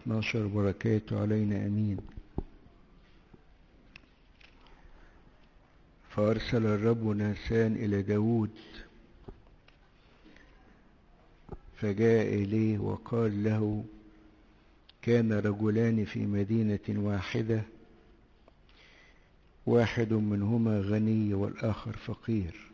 12 بركاته علينا أمين فأرسل الرب ناسان إلى داود فجاء إليه وقال له كان رجلان في مدينة واحدة واحد منهما غني والآخر فقير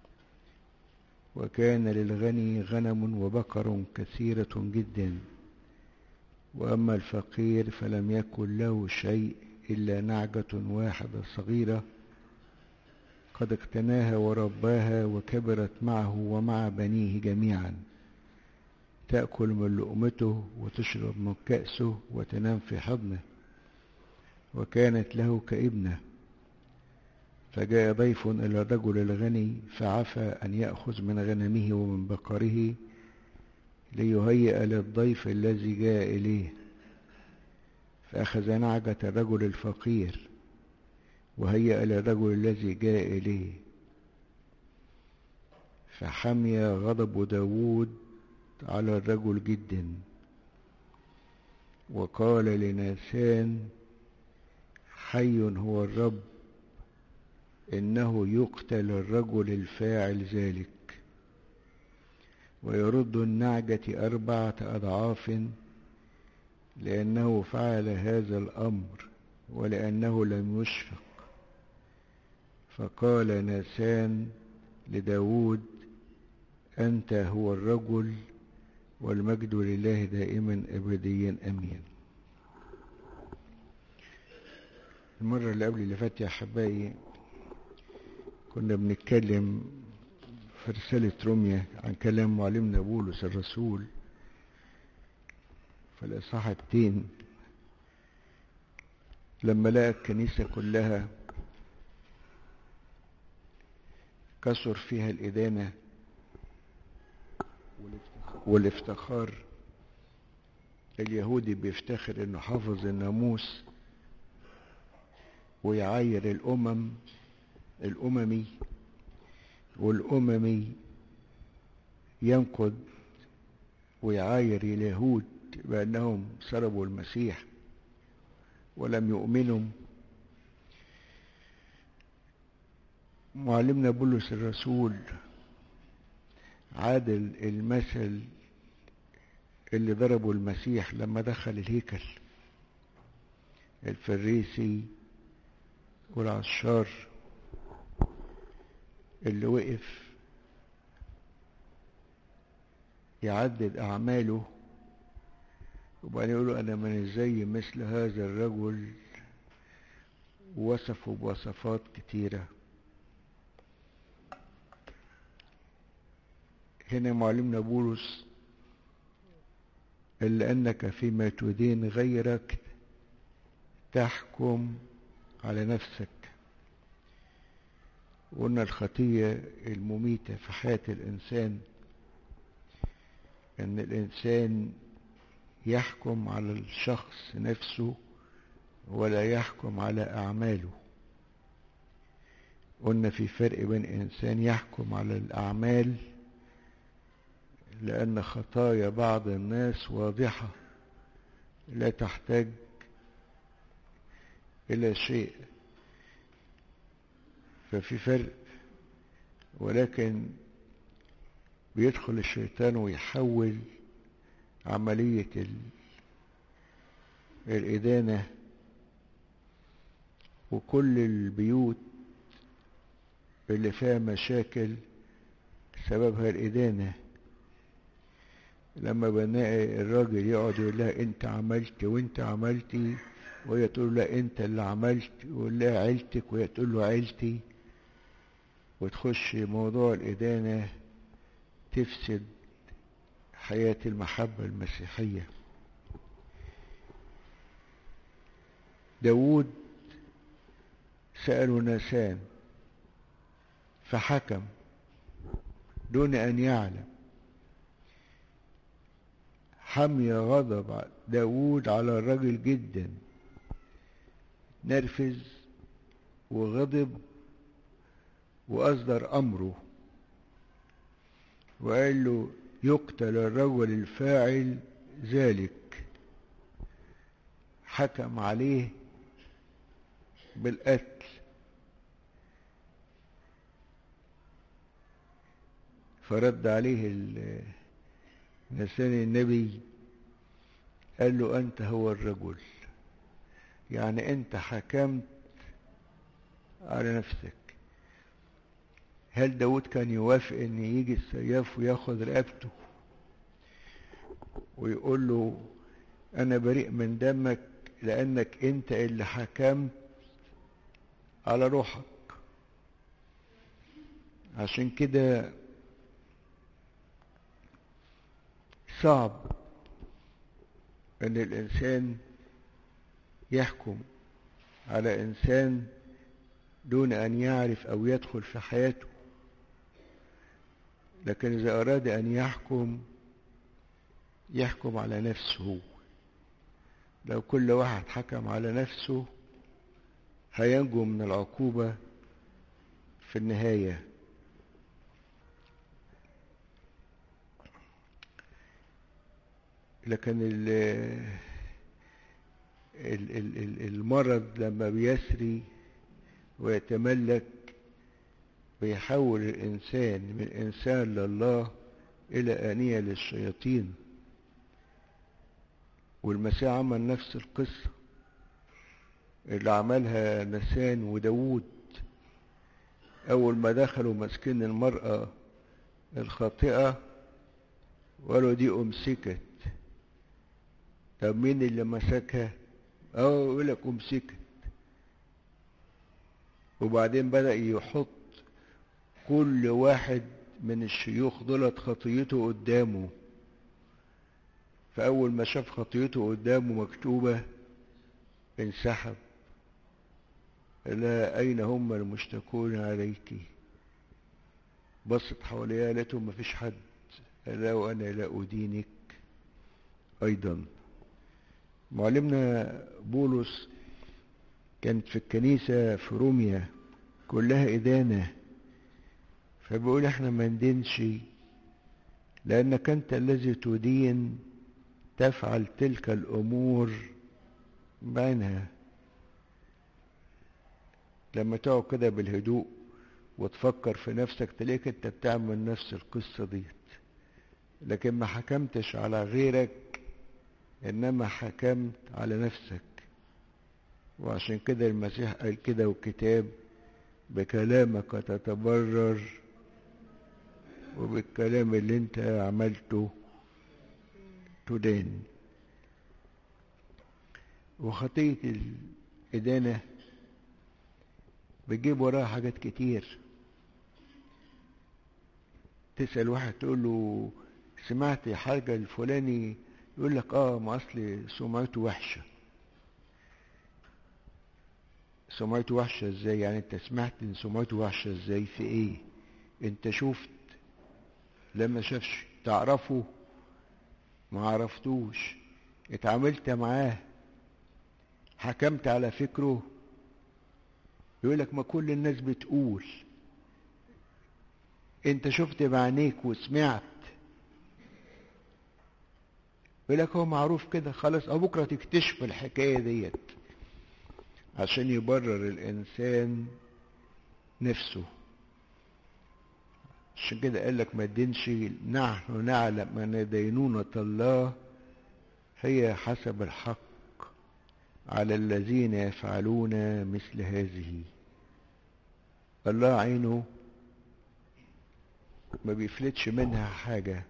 وكان للغني غنم وبقر كثيرة جدا وأما الفقير فلم يكن له شيء إلا نعجة واحدة صغيرة قد اقتناها ورباها وكبرت معه ومع بنيه جميعا تأكل من لقمته وتشرب من كأسه وتنام في حضنه وكانت له كابنة فجاء ضيف إلى الرجل الغني فعفى أن يأخذ من غنمه ومن بقره ليهيئ للضيف الذي جاء إليه فأخذ نعجة الرجل الفقير وهيأ للرجل الذي جاء إليه فحمي غضب داود على الرجل جدا وقال لناسان حي هو الرب إنه يقتل الرجل الفاعل ذلك ويرد النعجة أربعة أضعاف لأنه فعل هذا الأمر ولأنه لم يشفق فقال ناسان لداود أنت هو الرجل والمجد لله دائما أبديا أمين المرة اللي قبل اللي فاتت يا أحبائي كنا بنتكلم في رسالة روميا عن كلام معلمنا بولس الرسول في الإصحاح التين لما لقى الكنيسة كلها كسر فيها الإدانة والافتخار اليهودي بيفتخر انه حافظ الناموس ويعاير الامم الاممي والاممي ينقد ويعاير اليهود بانهم سربوا المسيح ولم يؤمنوا معلمنا بولس الرسول عادل المثل اللي ضربه المسيح لما دخل الهيكل الفريسي والعشار اللي وقف يعدد أعماله وبعدين يقولوا أنا من زي مثل هذا الرجل وصفه بوصفات كتيرة هنا معلمنا بولس إلا أنك فيما تدين غيرك تحكم على نفسك وقلنا الخطية المميتة في حياة الإنسان أن الإنسان يحكم على الشخص نفسه ولا يحكم على أعماله قلنا في فرق بين إنسان يحكم على الأعمال لأن خطايا بعض الناس واضحة لا تحتاج إلى شيء ففي فرق ولكن بيدخل الشيطان ويحول عملية الإدانة وكل البيوت اللي فيها مشاكل سببها الإدانة لما بنلاقي الراجل يقعد يقول لها انت عملت وانت عملتي وهي تقول له انت اللي عملت ويقول لها عيلتك وهي تقول له عيلتي وتخش موضوع الإدانة تفسد حياة المحبة المسيحية داود سألوا ناسان فحكم دون أن يعلم حمي غضب داود على الرجل جدا نرفز وغضب وأصدر أمره وقال له يقتل الرجل الفاعل ذلك حكم عليه بالقتل فرد عليه نسان النبي قال له أنت هو الرجل يعني أنت حكمت على نفسك هل داود كان يوافق ان يجي السياف وياخد رقبته ويقول له انا بريء من دمك لانك انت اللي حكمت على روحك عشان كده صعب ان الانسان يحكم على انسان دون ان يعرف او يدخل في حياته لكن اذا اراد ان يحكم يحكم على نفسه لو كل واحد حكم على نفسه هينجو من العقوبة في النهاية لكن ال المرض لما بيسري ويتملك بيحول الإنسان من إنسان لله إلى آنية للشياطين والمسيح عمل نفس القصة اللي عملها نسان وداود أول ما دخلوا مسكين المرأة الخاطئة وقالوا دي أمسكت طب مين اللي مسكها؟ اه يقول لك أمسكت وبعدين بدأ يحط كل واحد من الشيوخ دولت خطيته قدامه فأول ما شاف خطيته قدامه مكتوبة انسحب لا أين هم المشتكون عليك بصت حواليها لقيتهم مفيش حد لا وأنا لا أدينك أيضا معلمنا بولس كانت في الكنيسة في روميا كلها إدانة فبيقول احنا ما ندينش لأنك أنت الذي تدين تفعل تلك الأمور بعينها لما تقعد كده بالهدوء وتفكر في نفسك تلاقيك انت بتعمل نفس القصة ديت لكن ما حكمتش على غيرك انما حكمت على نفسك وعشان كده المسيح قال كده والكتاب بكلامك تتبرر وبالكلام اللي انت عملته تدان وخطية الإدانة بتجيب وراها حاجات كتير تسأل واحد تقول له سمعت حاجة الفلاني يقول لك اه ما اصل سمعته وحشة سمعته وحشة ازاي يعني انت سمعت ان سمعته وحشة ازاي في ايه انت شفت لما شافش تعرفه ما عرفتوش اتعاملت معاه حكمت على فكره يقول لك ما كل الناس بتقول انت شفت بعينيك وسمعت يقول لك هو معروف كده خلاص او بكره تكتشف الحكايه ديت عشان يبرر الانسان نفسه عشان كده قال لك ما تدينش نحن نعلم ان دينونة الله هي حسب الحق على الذين يفعلون مثل هذه الله عينه ما بيفلتش منها حاجة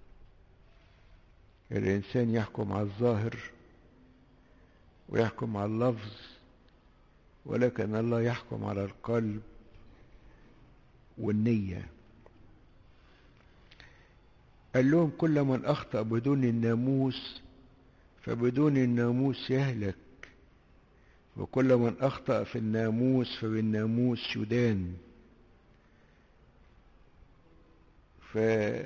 الإنسان يحكم على الظاهر ويحكم على اللفظ ولكن الله يحكم على القلب والنية قال لهم كل من أخطأ بدون الناموس فبدون الناموس يهلك وكل من أخطأ في الناموس فبالناموس يدان فهنا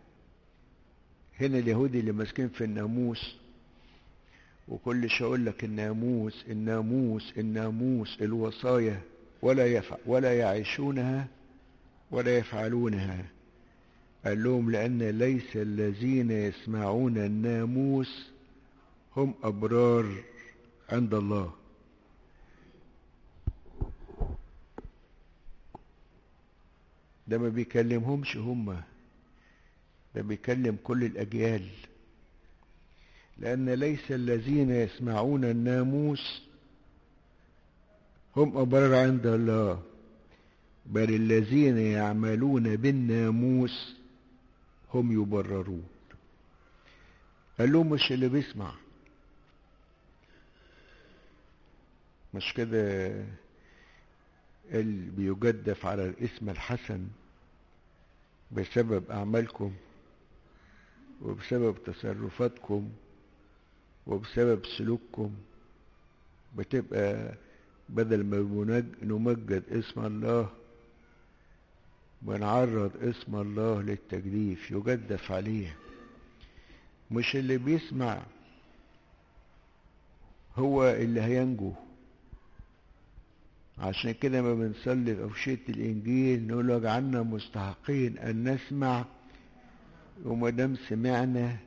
اليهودي اللي ماسكين في الناموس وكل شيء يقول لك الناموس الناموس الناموس الوصايا ولا يفعل ولا يعيشونها ولا يفعلونها قال لهم لأن ليس الذين يسمعون الناموس هم أبرار عند الله ده ما بيكلمهمش هم ده بيكلم كل الأجيال لأن ليس الذين يسمعون الناموس هم أبرار عند الله بل الذين يعملون بالناموس هم يبررون قال لهم مش اللي بيسمع مش كده اللي بيجدف على الاسم الحسن بسبب أعمالكم وبسبب تصرفاتكم وبسبب سلوككم بتبقى بدل ما نمجد اسم الله ونعرض اسم الله للتجديف يجدف عليه مش اللي بيسمع هو اللي هينجو عشان كده ما بنصلي في أوشية الإنجيل نقول له اجعلنا مستحقين أن نسمع وما دام سمعنا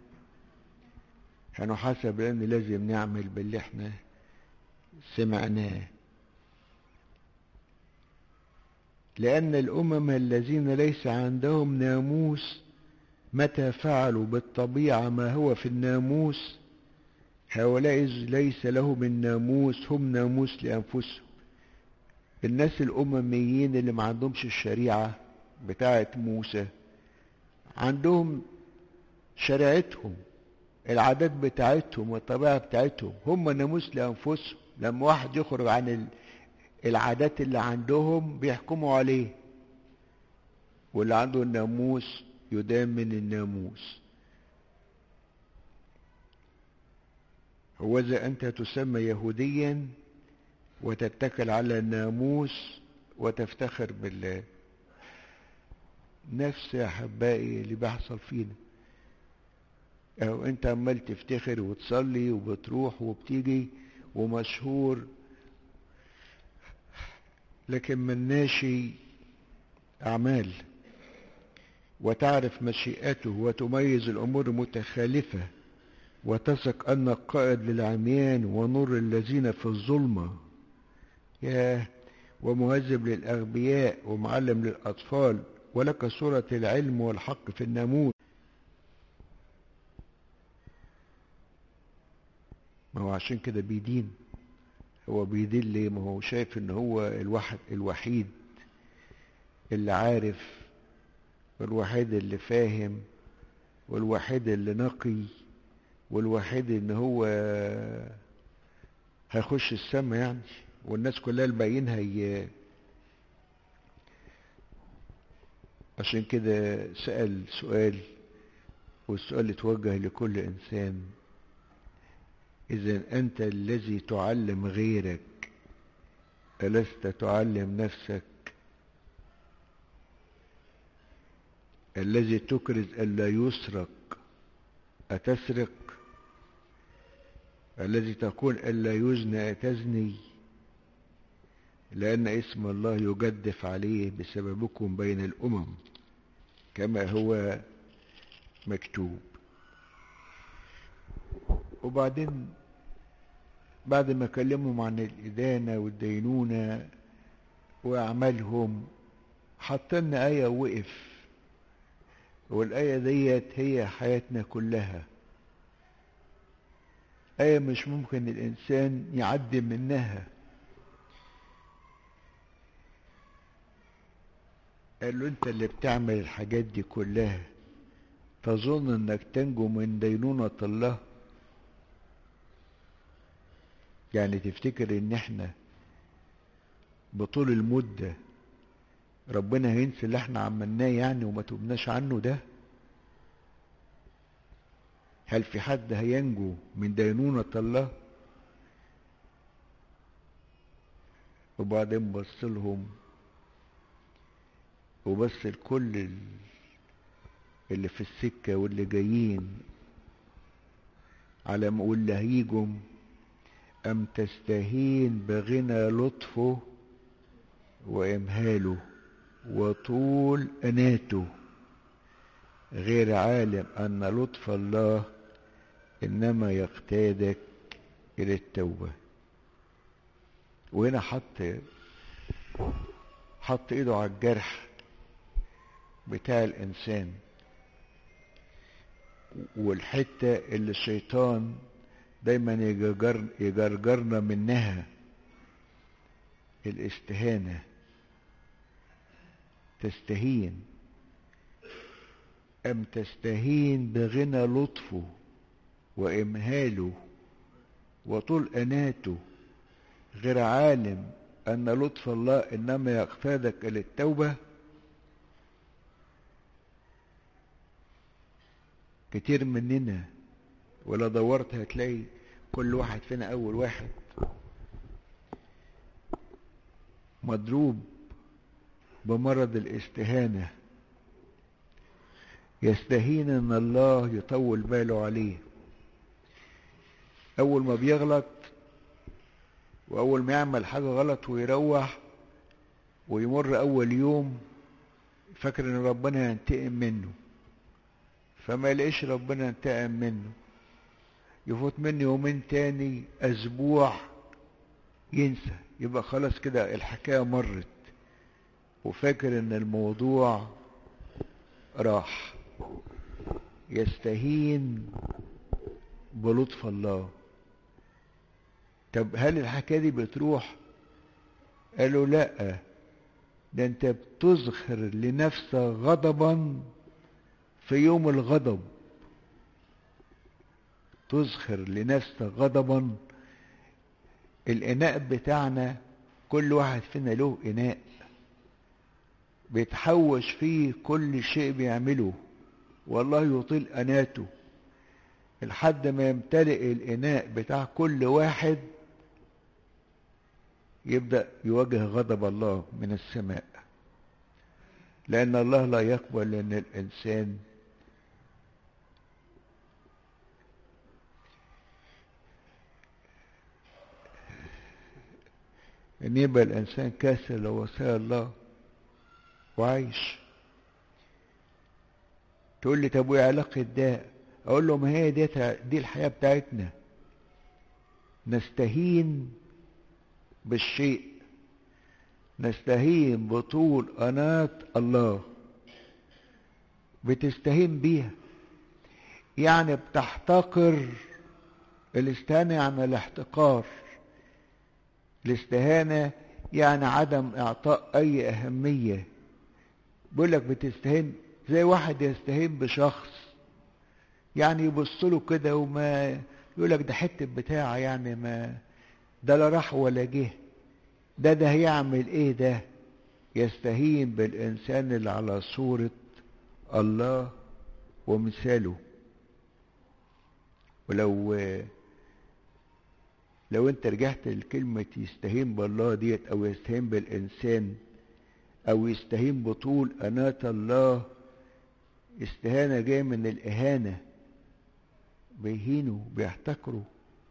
هنحاسب لأن لازم نعمل باللي احنا سمعناه لأن الأمم الذين ليس عندهم ناموس متى فعلوا بالطبيعة ما هو في الناموس هؤلاء ليس لهم الناموس هم ناموس لأنفسهم الناس الأمميين اللي ما عندهمش الشريعة بتاعة موسى عندهم شريعتهم العادات بتاعتهم والطبيعة بتاعتهم هم ناموس لأنفسهم لما واحد يخرج عن العادات اللي عندهم بيحكموا عليه واللي عنده الناموس يدام من الناموس هوذا أنت تسمى يهوديا وتتكل على الناموس وتفتخر بالله نفس يا أحبائي اللي بيحصل فينا أو أنت عمال تفتخر وتصلي وبتروح وبتيجي ومشهور لكن مناشي أعمال وتعرف مشيئته وتميز الأمور المتخالفة وتثق أنك قائد للعميان ونور الذين في الظلمة ياه ومهذب للأغبياء ومعلم للأطفال ولك صورة العلم والحق في الناموس ما هو عشان كده بيدين هو بيدين ليه ما هو شايف ان هو الواحد الوحيد اللي عارف والوحيد اللي فاهم والوحيد اللي نقي والوحيد ان هو هيخش السما يعني والناس كلها الباقيين هي عشان كده سأل سؤال والسؤال اتوجه لكل انسان اذا انت الذي تعلم غيرك ألست تعلم نفسك الذي تكرز ألا يسرق أتسرق الذي تقول ألا يزنى أتزني لأن اسم الله يجدف عليه بسببكم بين الأمم كما هو مكتوب وبعدين بعد ما كلمهم عن الإدانة والدينونة وأعمالهم حطلنا آية وقف والآية ديت هي حياتنا كلها آية مش ممكن الإنسان يعدي منها قال له أنت اللي بتعمل الحاجات دي كلها تظن أنك تنجو من دينونة الله يعني تفتكر ان احنا بطول المدة ربنا هينسى اللي احنا عملناه يعني وما تبناش عنه ده هل في حد هينجو من دينونة الله وبعدين بص لهم وبص لكل اللي في السكة واللي جايين على ما واللي هيجم أم تستهين بغنى لطفه وإمهاله وطول أناته غير عالم أن لطف الله إنما يقتادك إلى التوبة وهنا حط حط ايده على الجرح بتاع الانسان والحتة اللي الشيطان دايما يجرجر يجرجرنا منها الاستهانة تستهين أم تستهين بغنى لطفه وإمهاله وطول أناته غير عالم أن لطف الله إنما يقفادك إلى التوبة كتير مننا ولا دورت هتلاقي كل واحد فينا أول واحد مضروب بمرض الاستهانة يستهين ان الله يطول باله عليه اول ما بيغلط واول ما يعمل حاجة غلط ويروح ويمر اول يوم فاكر ان ربنا ينتقم منه فما يلاقيش ربنا ينتقم منه يفوت مني يومين تاني اسبوع ينسى يبقى خلاص كده الحكاية مرت وفاكر ان الموضوع راح يستهين بلطف الله طب هل الحكاية دي بتروح قالوا لا ده انت بتزخر لنفسك غضبا في يوم الغضب تزخر لنفسك غضبا الإناء بتاعنا كل واحد فينا له إناء بيتحوش فيه كل شيء بيعمله والله يطيل أناته لحد ما يمتلئ الإناء بتاع كل واحد يبدأ يواجه غضب الله من السماء لأن الله لا يقبل أن الإنسان ان يبقى الانسان كاسر لوصايا الله وعايش تقول لي طب وايه علاقه ده اقول له ما هي دي دي الحياه بتاعتنا نستهين بالشيء نستهين بطول انات الله بتستهين بيها يعني بتحتقر الاستهانه عن الاحتقار الاستهانة يعني عدم إعطاء أي أهمية بيقول لك بتستهين زي واحد يستهين بشخص يعني يبص له كده وما يقول لك ده حتة بتاعه يعني ما ده لا راح ولا جه ده ده هيعمل ايه ده يستهين بالإنسان اللي على صورة الله ومثاله ولو لو انت رجعت لكلمة يستهين بالله ديت او يستهين بالانسان او يستهين بطول انات الله استهانة جاية من الاهانة بيهينوا بيحتكروا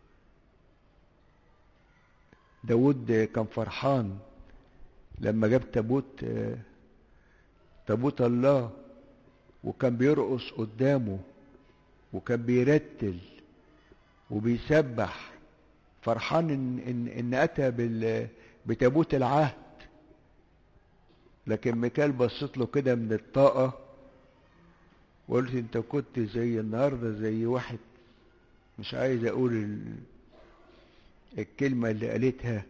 داود كان فرحان لما جاب تابوت تابوت الله وكان بيرقص قدامه وكان بيرتل وبيسبح فرحان ان ان ان اتى بال بتابوت العهد لكن ميكال بصت له كده من الطاقه وقلت انت كنت زي النهارده زي واحد مش عايز اقول ال... الكلمه اللي قالتها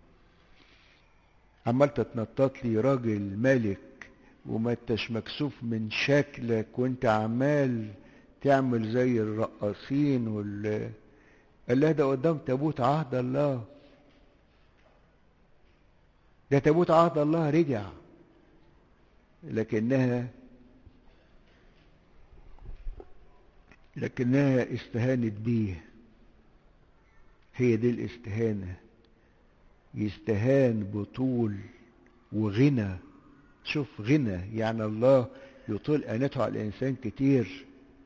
عمال تتنطط لي راجل ملك وما انتش مكسوف من شكلك وانت عمال تعمل زي الرقاصين وال قال لها ده قدام تابوت عهد الله ده تابوت عهد الله رجع لكنها لكنها استهانت بيه هي دي الاستهانة يستهان بطول وغنى شوف غنى يعني الله يطول أنته على الإنسان كتير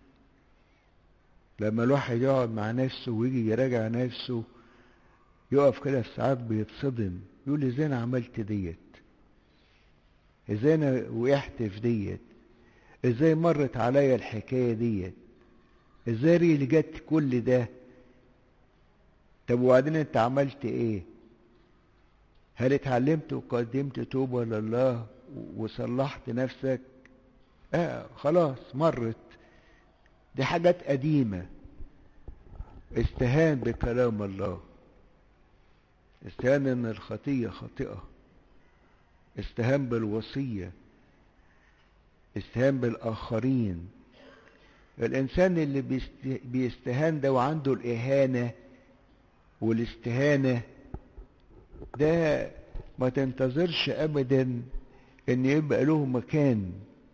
لما الواحد يقعد مع نفسه ويجي يراجع نفسه يقف كده ساعات بيتصدم يقول ازاي انا عملت ديت ازاي انا وقعت في ديت ازاي مرت عليا الحكايه ديت ازاي اللي جت كل ده طب وبعدين انت عملت ايه هل اتعلمت وقدمت توبة لله وصلحت نفسك اه خلاص مرت دي حاجات قديمة استهان بكلام الله استهان ان الخطية خاطئة استهان بالوصية استهان بالآخرين الإنسان اللي بيستهان ده وعنده الإهانة والاستهانة ده ما تنتظرش أبدا إن يبقى له مكان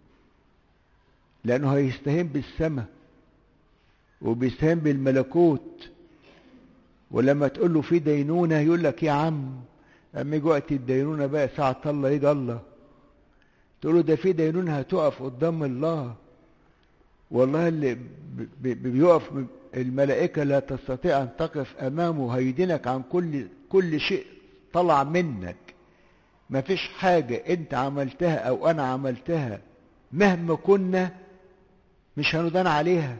لأنه هيستهين بالسماء وبيستهين بالملكوت ولما تقول له في دينونة يقول لك يا عم أما يجي وقت الدينونة بقى ساعة الله يجي الله تقول له ده في دينونة هتقف قدام الله والله اللي بيقف الملائكة لا تستطيع أن تقف أمامه هيدينك عن كل كل شيء طلع منك ما فيش حاجة أنت عملتها أو أنا عملتها مهما كنا مش هندان عليها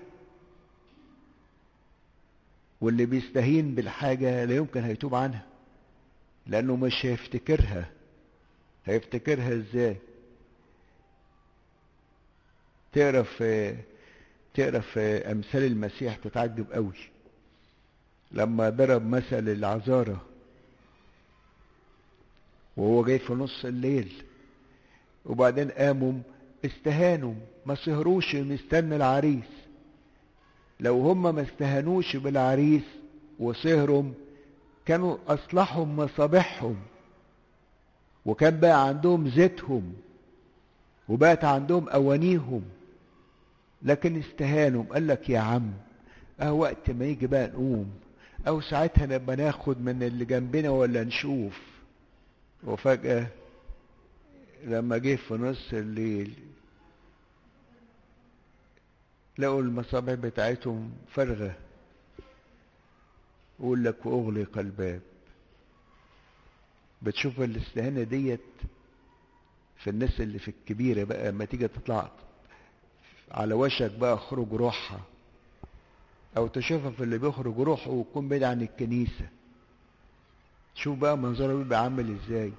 واللي بيستهين بالحاجة لا يمكن هيتوب عنها لأنه مش هيفتكرها هيفتكرها ازاي تقرا في تقرا في امثال المسيح تتعجب قوي لما ضرب مثل العذارة وهو جاي في نص الليل وبعدين قاموا استهانوا ما سهروش مستنى العريس لو هم ما استهانوش بالعريس وسهروا كانوا اصلحوا مصابيحهم وكان بقى عندهم زيتهم وبقت عندهم اوانيهم لكن استهانوا قال لك يا عم اه وقت ما يجي بقى نقوم او ساعتها نبقى ناخد من اللي جنبنا ولا نشوف وفجأة لما جه في نص الليل لقوا المصابيح بتاعتهم فارغة يقول لك واغلق الباب بتشوف الاستهانة ديت في الناس اللي في الكبيرة بقى لما تيجي تطلع على وشك بقى خروج روحها او تشوفها في اللي بيخرج روحه ويكون بعيد عن الكنيسة شوف بقى منظره بيبقى عامل ازاي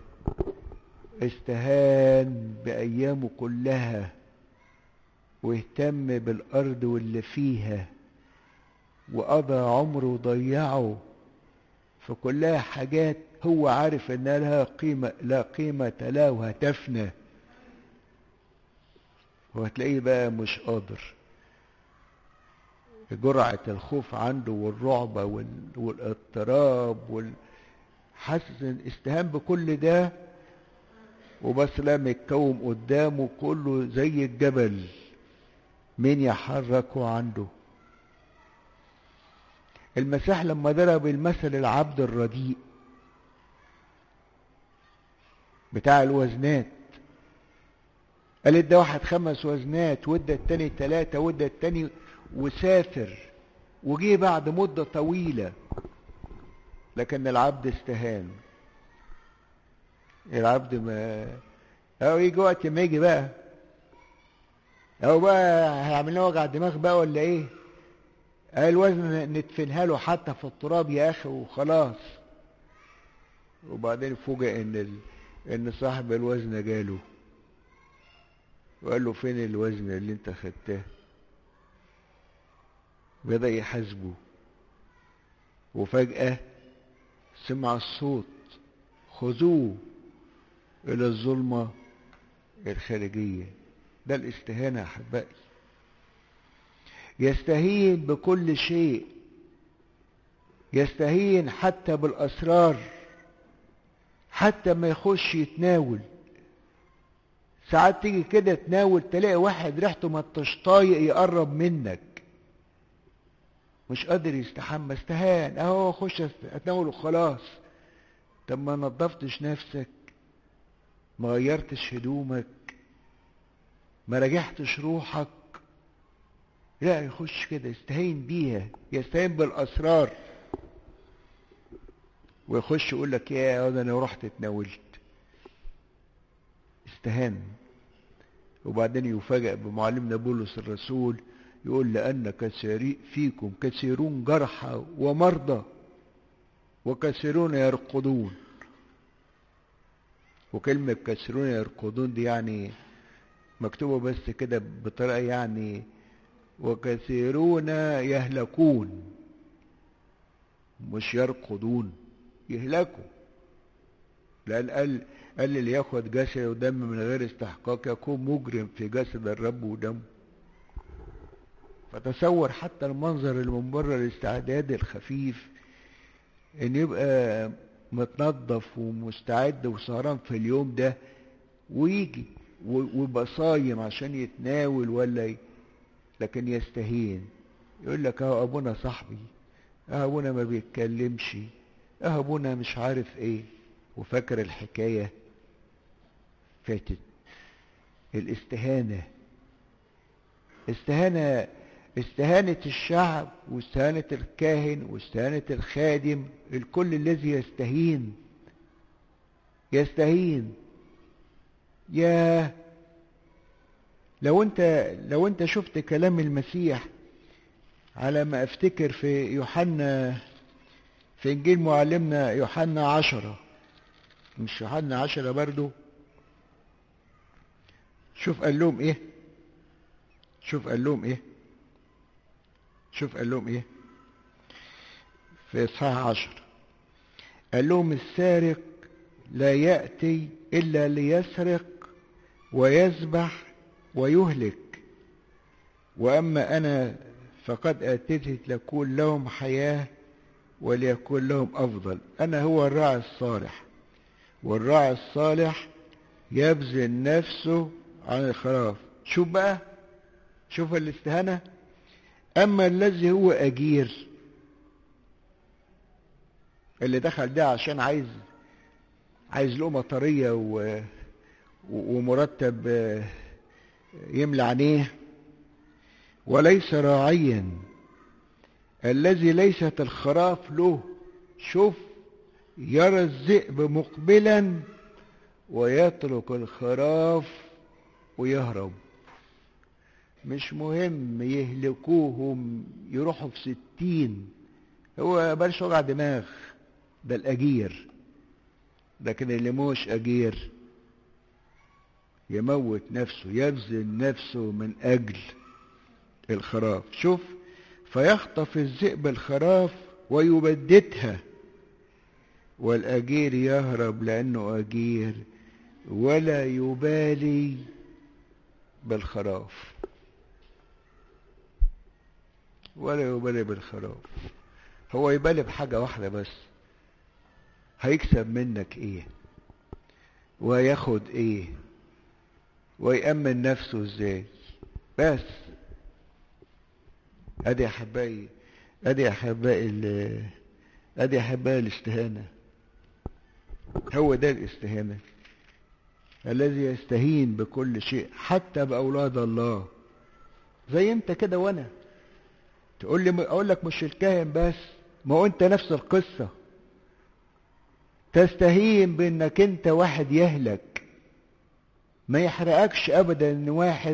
استهان بأيامه كلها واهتم بالأرض واللي فيها وقضى عمره وضيعه فكلها حاجات هو عارف انها لها قيمة لا قيمة لها وهتفنى وهتلاقيه بقى مش قادر جرعة الخوف عنده والرعب والاضطراب وال... حاسس ان استهان بكل ده وبس لا متكوم قدامه كله زي الجبل مين يحركه عنده المسيح لما ضرب المثل العبد الرديء بتاع الوزنات قال ادى واحد خمس وزنات وادى التاني تلاتة وادى التاني وسافر وجي بعد مدة طويلة لكن العبد استهان العبد ما او يجي وقت ما يجي بقى او بقى هيعمل لنا وجع دماغ بقى ولا ايه الوزن ندفنها له حتى في التراب يا اخي وخلاص وبعدين فوجئ ان ال... ان صاحب الوزن جاله وقال له فين الوزن اللي انت خدته بدأ يحاسبه وفجأة سمع الصوت خذوه إلى الظلمة الخارجية ده الاستهانة يا أحبائي يستهين بكل شيء يستهين حتى بالأسرار حتى ما يخش يتناول ساعات تيجي كده تناول تلاقي واحد ريحته ما طايق يقرب منك مش قادر يستحمى استهان اهو خش اتناول وخلاص طب ما نظفتش نفسك ما غيرتش هدومك ما رجعتش روحك لا يخش كده يستهين بيها يستهين بالاسرار ويخش يقول لك يا ده انا رحت اتناولت استهان وبعدين يفاجأ بمعلمنا بولس الرسول يقول لأن كثيري فيكم كثيرون جرحى ومرضى وكثيرون يرقدون وكلمة كثيرون يركضون دي يعني مكتوبة بس كده بطريقة يعني وكثيرون يهلكون مش يرقدون يهلكوا لأن قال قال اللي ياخد جسد ودم من غير استحقاق يكون مجرم في جسد الرب ودمه فتصور حتى المنظر اللي من بره الاستعداد الخفيف ان يبقى متنظف ومستعد وسهران في اليوم ده ويجي ويبقى صايم عشان يتناول ولا ي... لكن يستهين يقول لك اهو ابونا صاحبي اه ابونا ما بيتكلمش اه ابونا مش عارف ايه وفاكر الحكاية فاتت الاستهانة استهانة استهانة الشعب واستهانة الكاهن واستهانة الخادم الكل الذي يستهين يستهين يا لو انت لو انت شفت كلام المسيح على ما افتكر في يوحنا في انجيل معلمنا يوحنا عشرة مش يوحنا عشرة برضو شوف قال لهم ايه شوف قال لهم ايه شوف قال لهم ايه في اصحاح عشر قال لهم السارق لا يأتي إلا ليسرق ويذبح ويهلك وأما أنا فقد أتيت لكون لهم حياة وليكون لهم أفضل أنا هو الراعي الصالح والراعي الصالح يبذل نفسه عن الخراف شوف بقى شوف الاستهانة أما الذي هو أجير اللي دخل ده عشان عايز عايز لقمة طرية و... ومرتب يملى عينيه وليس راعيا الذي ليست الخراف له شوف يرى الذئب مقبلا ويترك الخراف ويهرب مش مهم يهلكوهم يروحوا في ستين هو بلاش وجع دماغ ده الأجير لكن اللي موش أجير يموت نفسه يبذل نفسه من أجل الخراف شوف فيخطف الذئب الخراف ويبددها والأجير يهرب لأنه أجير ولا يبالي بالخراف ولا يبالي بالخراف هو يبالي بحاجة واحدة بس هيكسب منك ايه وياخد ايه ويأمن نفسه ازاي بس ادي احبائي ادي احبائي ادي احبائي الاستهانة هو ده الاستهانة الذي يستهين بكل شيء حتى بأولاد الله زي انت كده وانا تقول لي اقول لك مش الكاهن بس ما هو انت نفس القصة تستهين بانك انت واحد يهلك ما يحرقكش ابدا ان واحد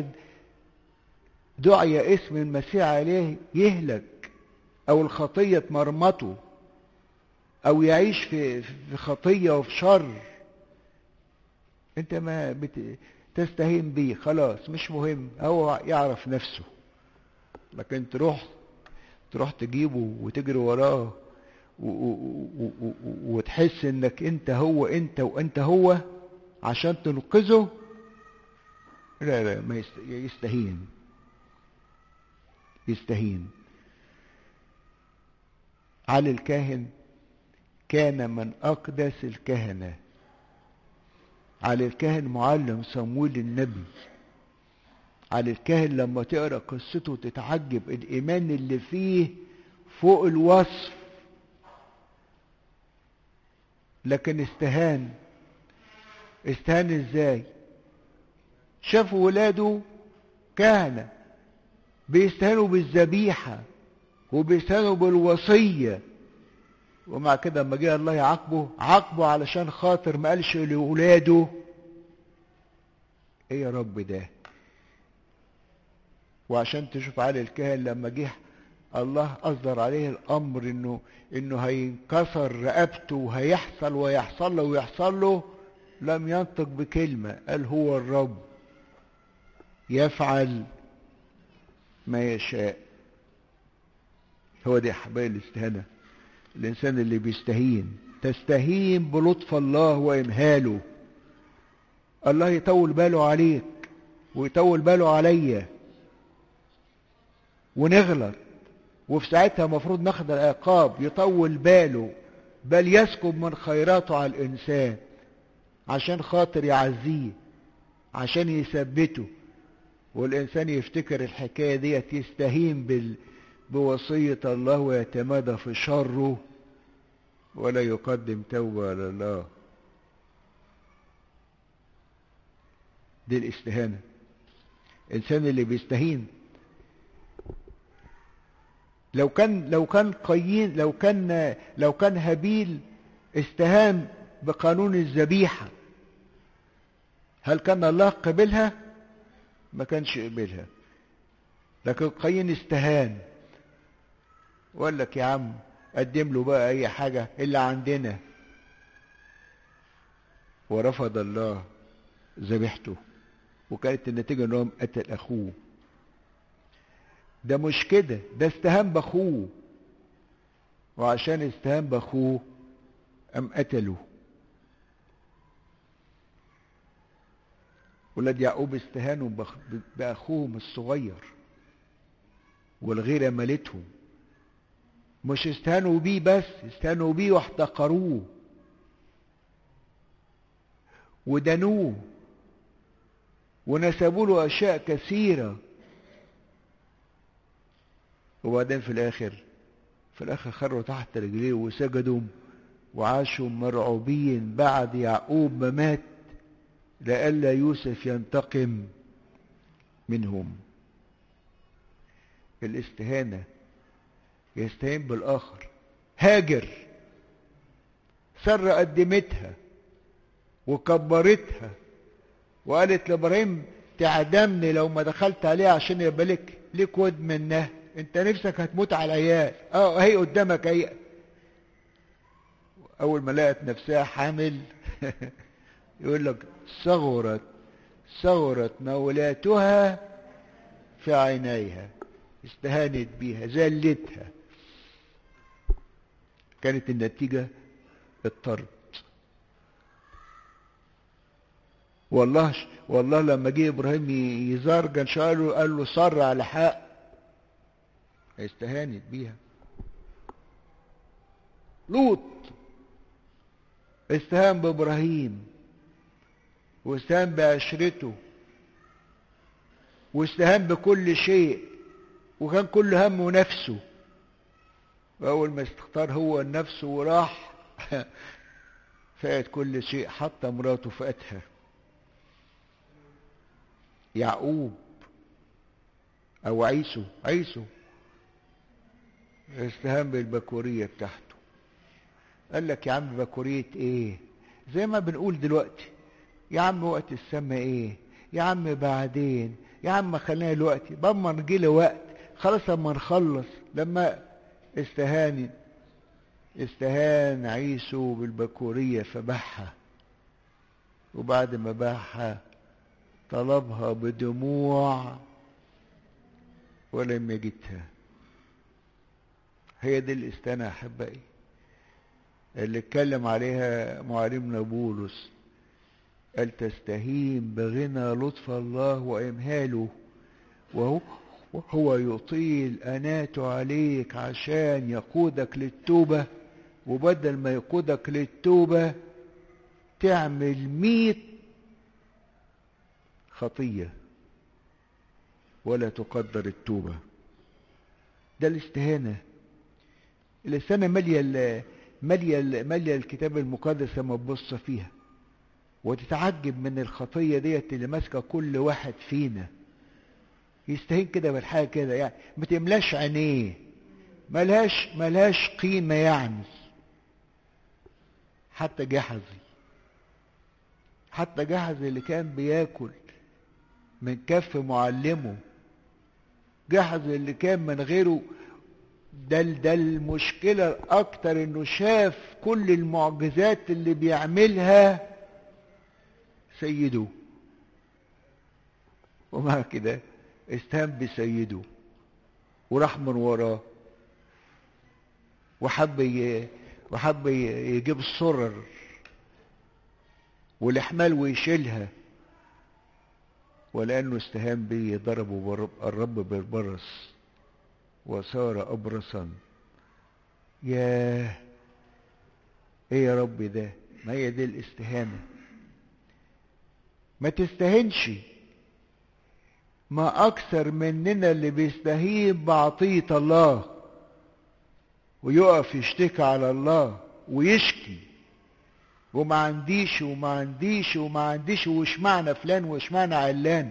دعي اسم المسيح عليه يهلك او الخطية تمرمطه او يعيش في في خطية وفي شر انت ما بت... تستهين بيه خلاص مش مهم هو يعرف نفسه لكن تروح تروح تجيبه وتجري وراه و... و... و... وتحس انك انت هو انت وانت هو عشان تنقذه لا لا ما يست... يستهين يستهين علي الكاهن كان من أقدس الكهنة علي الكاهن معلم صمويل النبي علي الكاهن لما تقرأ قصته تتعجب الإيمان اللي فيه فوق الوصف لكن استهان استهان ازاي شافوا ولاده كهنة بيستهانوا بالذبيحة وبيستهانوا بالوصية ومع كده لما جه الله يعاقبه عاقبه علشان خاطر ما قالش لاولاده ايه يا رب ده وعشان تشوف علي الكاهن لما جه الله اصدر عليه الامر انه انه هينكسر رقبته وهيحصل ويحصل له ويحصل له لم ينطق بكلمة قال هو الرب يفعل ما يشاء هو دي أحبائي الاستهانة الإنسان اللي بيستهين تستهين بلطف الله وإمهاله الله يطول باله عليك ويطول باله عليا ونغلط وفي ساعتها المفروض ناخد العقاب يطول باله بل يسكب من خيراته على الإنسان عشان خاطر يعزيه عشان يثبته والإنسان يفتكر الحكاية ديت يستهين بال... بوصية الله ويتمادى في شره ولا يقدم توبة لله دي الاستهانة الإنسان اللي بيستهين لو كان لو كان قايين لو كان لو كان هابيل استهان بقانون الذبيحة هل كان الله قبلها؟ ما كانش قبلها لكن قايين استهان وقال لك يا عم قدم له بقى اي حاجة اللي عندنا ورفض الله ذبيحته وكانت النتيجة ان هو قتل اخوه ده مش كده ده استهان باخوه وعشان استهان باخوه ام قتله ولاد يعقوب استهانوا باخوهم الصغير والغيرة ملتهم مش استهانوا بيه بس استهانوا بيه واحتقروه ودنوه ونسبوا له اشياء كثيره وبعدين في الاخر في الاخر خروا تحت رجليه وسجدوا وعاشوا مرعوبين بعد يعقوب ما مات لئلا يوسف ينتقم منهم الاستهانة يستهين بالآخر هاجر سر قدمتها وكبرتها وقالت لابراهيم تعدمني لو ما دخلت عليها عشان يبقى لك ليك ود منها انت نفسك هتموت على العيال اه هي قدامك هي اول ما لقت نفسها حامل يقول لك صغرت صغرت مولاتها في عينيها استهانت بيها زلتها كانت النتيجة الطرد والله والله لما جه ابراهيم يزار قال قال له صر على حق استهانت بيها لوط استهان بابراهيم واستهان بعشرته واستهان بكل شيء وكان كل همه نفسه واول ما استختار هو النفس وراح فات كل شيء حتى مراته فاتها يعقوب او عيسو عيسو استهان بالبكورية بتاعته قال لك يا عم بكورية ايه زي ما بنقول دلوقتي يا عم وقت السما ايه يا عم بعدين يا عم خلينا دلوقتي بما نجي وقت خلاص لما نخلص لما استهان استهان عيسو بالبكورية فباعها وبعد ما باعها طلبها بدموع ولم يجدها هي دي الاستنى احبائي اللي اتكلم عليها معلمنا بولس قال تستهين بغنى لطف الله وامهاله وهو وهو يطيل اناته عليك عشان يقودك للتوبة وبدل ما يقودك للتوبة تعمل ميت خطية ولا تقدر التوبة ده الاستهانة الاستهانة مالية مالية مالية الكتاب المقدس لما تبص فيها وتتعجب من الخطية ديت اللي ماسكة كل واحد فينا يستهين كده بالحاجة كده يعني ما تملاش عينيه ملهاش ملهاش قيمة يعني حتى جحظي حتى جحظي اللي كان بياكل من كف معلمه جحظ اللي كان من غيره ده ده المشكلة الأكتر إنه شاف كل المعجزات اللي بيعملها سيده ومع كده استهان بسيده وراح من وراه وحب ي... وحب يجيب السرر والحمال ويشيلها ولأنه استهان بيه ضربه الرب بالبرص وصار أبرصا ياه ايه يا رب ده ما هي دي الاستهانة ما تستهنش ما أكثر مننا اللي بيستهين بعطية الله ويقف يشتكي على الله ويشكي وما عنديش وما عنديش وما عنديش واشمعنى فلان واشمعنى علان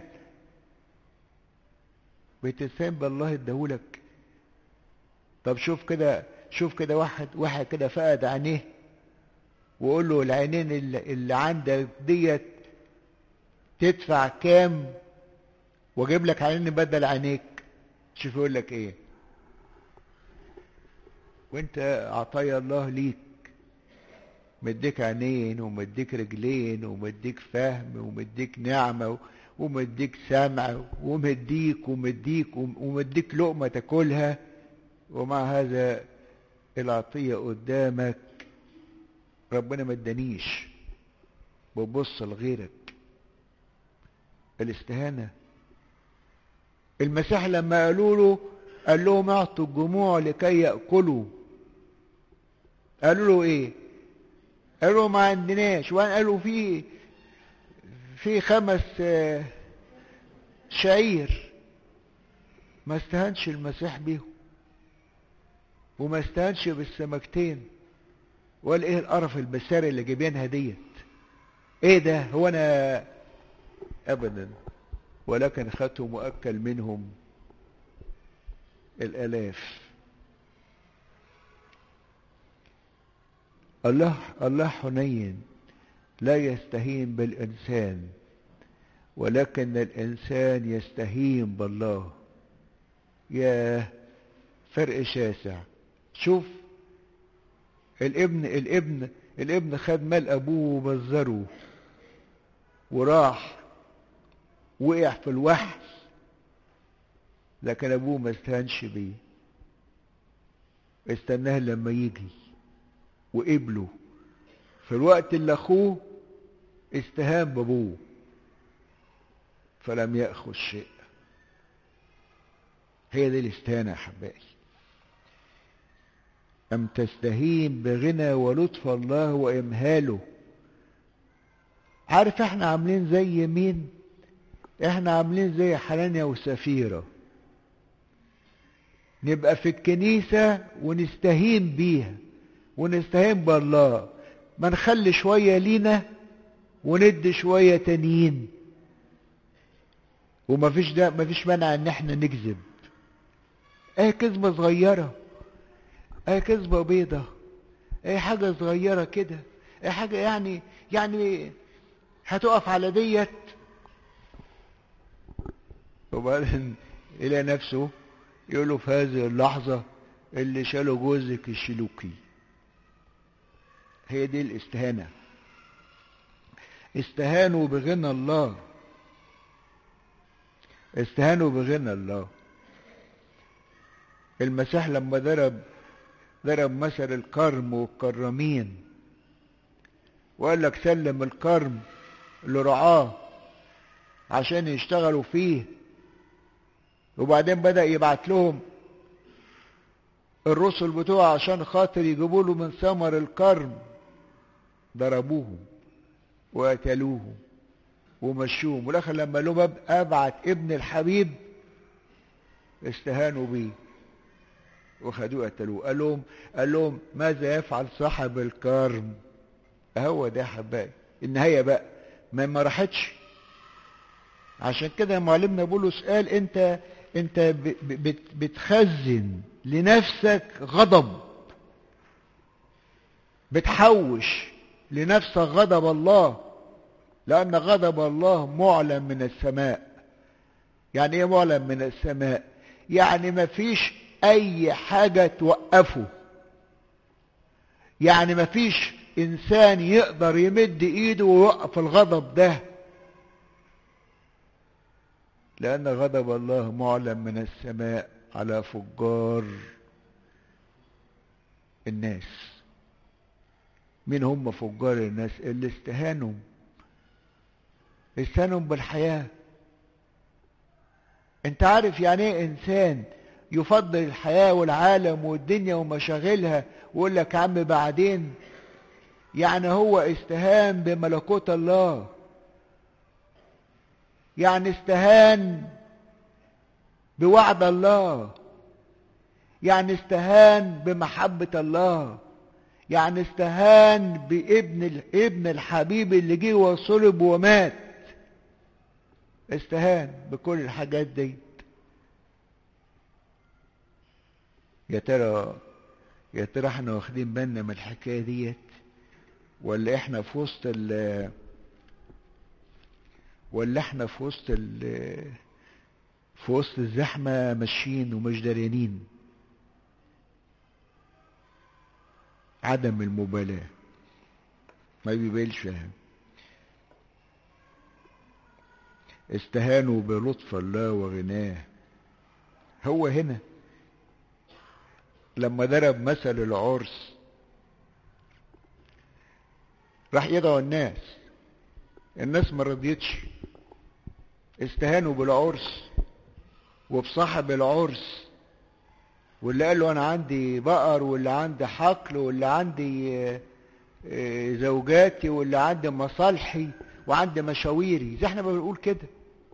بتستهين بالله اداهولك طب شوف كده شوف كده واحد واحد كده فقد عينيه وقول له العينين اللي, اللي عندك ديت تدفع كام واجيب لك عينين بدل عينيك شوف يقول لك ايه وانت عطايا الله ليك مديك عينين ومديك رجلين ومديك فهم ومديك نعمة ومديك سمع ومديك ومديك ومديك لقمة تاكلها ومع هذا العطية قدامك ربنا ما ادانيش ببص لغيرك الاستهانة المسيح لما قالوا له قال لهم اعطوا الجموع لكي يأكلوا قالوا له ايه قالوا ما عندناش وان قالوا في في خمس شعير ما استهانش المسيح بيهم وما استهانش بالسمكتين وقال ايه القرف البساري اللي جايبينها ديت ايه ده هو انا ابدا ولكن خدتهم واكل منهم الالاف الله الله حنين لا يستهين بالانسان ولكن الانسان يستهين بالله يا فرق شاسع شوف الابن الابن الابن خد مال ابوه وبذره وراح وقع في الوحش لكن ابوه ما استهانش بيه استناه لما يجي وقبله في الوقت اللي اخوه استهان بابوه فلم ياخذ شيء هي دي الاستهانه يا حبائي أم تستهين بغنى ولطف الله وإمهاله عارف احنا عاملين زي مين احنا عاملين زي حنانيا وسفيرة نبقى في الكنيسة ونستهين بيها ونستهين بالله ما نخلي شوية لينا وندي شوية تانيين ومفيش ده مفيش مانع ان احنا نكذب ايه كذبة صغيرة ايه كذبة بيضة ايه حاجة صغيرة كده ايه حاجة يعني يعني هتقف على ديت وبعدين الى نفسه يقول له في هذه اللحظة اللي شالوا جوزك يشيلوكي هي دي الاستهانة استهانوا بغنى الله استهانوا بغنى الله المسيح لما ضرب ضرب مثل الكرم والكرامين وقال لك سلم الكرم لرعاه عشان يشتغلوا فيه وبعدين بدأ يبعت لهم الرسل بتوعه عشان خاطر يجيبوا له من ثمر الكرم ضربوهم وقتلوهم ومشوهم والاخر لما لهم ابعت ابن الحبيب استهانوا بيه وخدوه قتلوه قال لهم قال لهم ماذا يفعل صاحب الكرم هو ده يا حبايبي النهايه بقى ما ما راحتش عشان كده معلمنا بولس قال انت انت بتخزن لنفسك غضب بتحوش لنفسك غضب الله لأن غضب الله معلن من السماء يعني ايه معلن من السماء يعني ما فيش اي حاجة توقفه يعني ما فيش انسان يقدر يمد ايده ويوقف الغضب ده لأن غضب الله معلن من السماء على فجار الناس مين هم فجار الناس اللي استهانوا استهانوا بالحياة انت عارف يعني ايه انسان يفضل الحياة والعالم والدنيا ومشاغلها ويقول لك يا عم بعدين يعني هو استهان بملكوت الله يعني استهان بوعد الله يعني استهان بمحبة الله يعني استهان بابن ابن الحبيب اللي جه وصلب ومات استهان بكل الحاجات دي يا ترى يا ترى احنا واخدين بالنا من الحكايه ديت ولا احنا في وسط ال ولا احنا في وسط ال في وسط الزحمه ماشيين ومش داريانين عدم المبالاه ما بيبالش فيها استهانوا بلطف الله وغناه هو هنا لما ضرب مثل العرس راح يدعو الناس الناس ما رضيتش استهانوا بالعرس وبصاحب العرس واللي قال له انا عندي بقر واللي عندي حقل واللي عندي زوجاتي واللي عندي مصالحي وعندي مشاويري زي احنا ما بنقول كده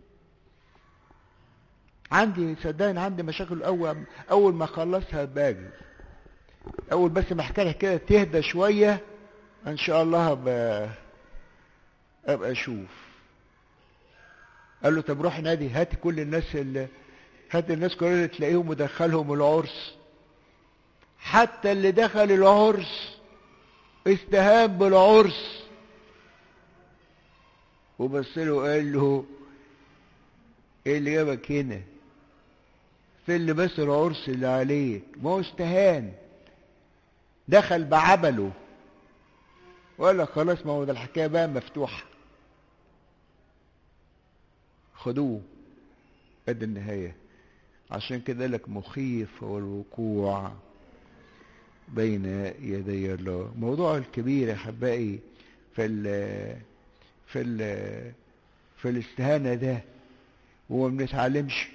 عندي صدقني عندي مشاكل اول اول ما اخلصها باجي اول بس ما احكي لك كده تهدى شويه ان شاء الله ابقى ابقى اشوف قال له طب روح نادي هات كل الناس اللي هات الناس كلها اللي تلاقيهم ودخلهم العرس حتى اللي دخل العرس استهان بالعرس وبص له قال له ايه اللي جابك هنا في اللي بس العرس اللي عليك ما هو استهان دخل بعبله وقال لك خلاص ما هو ده الحكايه بقى مفتوحه خدوه قد النهايه عشان كده لك مخيف هو الوقوع بين يدي الله موضوع الكبير يا احبائي في ال في ال في الاستهانه ده وما بنتعلمش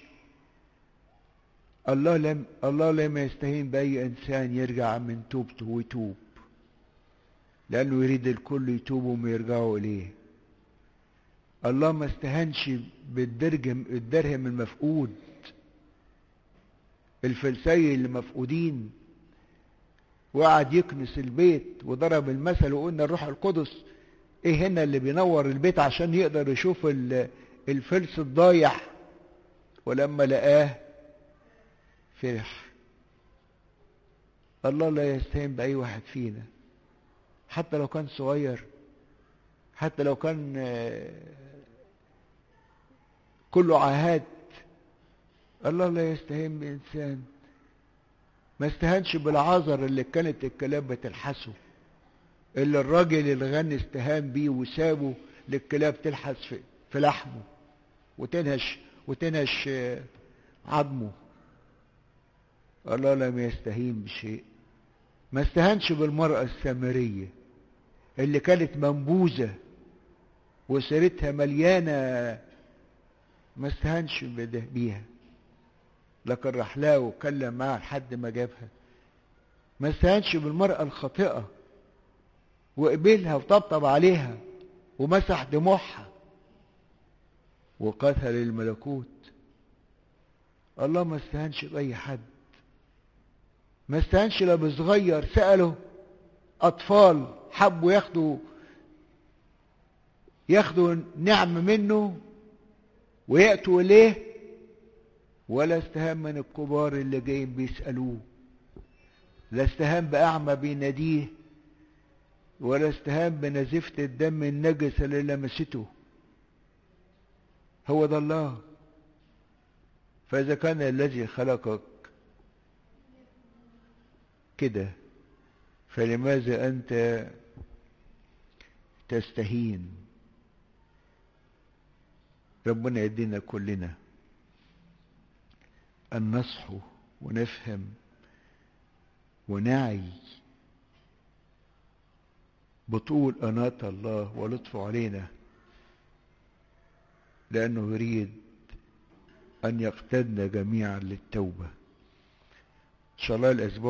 الله لم الله لم يستهين باي انسان يرجع من توبته ويتوب لانه يريد الكل يتوبوا وما يرجعوا اليه الله ما استهانش بالدرهم الدرهم المفقود الفلسي اللي مفقودين وقعد يكنس البيت وضرب المثل وقلنا الروح القدس ايه هنا اللي بينور البيت عشان يقدر يشوف الفلس الضايع ولما لقاه فرح الله لا يستهين بأي واحد فينا حتى لو كان صغير حتى لو كان كله عهات الله لا يستهين بإنسان ما استهانش بالعذر اللي كانت الكلاب بتلحسه اللي الراجل الغني استهان بيه وسابه للكلاب تلحس في, في لحمه وتنهش وتنهش عظمه الله لم يستهين بشيء ما استهانش بالمرأة السامرية اللي كانت منبوذة وسيرتها مليانة ما استهانش بيها لكن راح لها وكلم معها لحد ما جابها ما استهانش بالمرأة الخاطئة وقبلها وطبطب عليها ومسح دموعها وقتل الملكوت الله ما استهانش بأي حد ما استهانش لا بصغير سأله أطفال حبوا ياخدوا ياخدوا نعم منه ويأتوا إليه ولا استهان من الكبار اللي جايين بيسألوه لا استهان بأعمى بيناديه ولا استهان بنزفة الدم النجس اللي لمسته هو ده الله فإذا كان الذي خلقك كده فلماذا أنت تستهين ربنا يدينا كلنا أن نصحو ونفهم ونعي بطول أناة الله ولطفه علينا لأنه يريد أن يقتدنا جميعا للتوبة إن شاء الله الأسبوع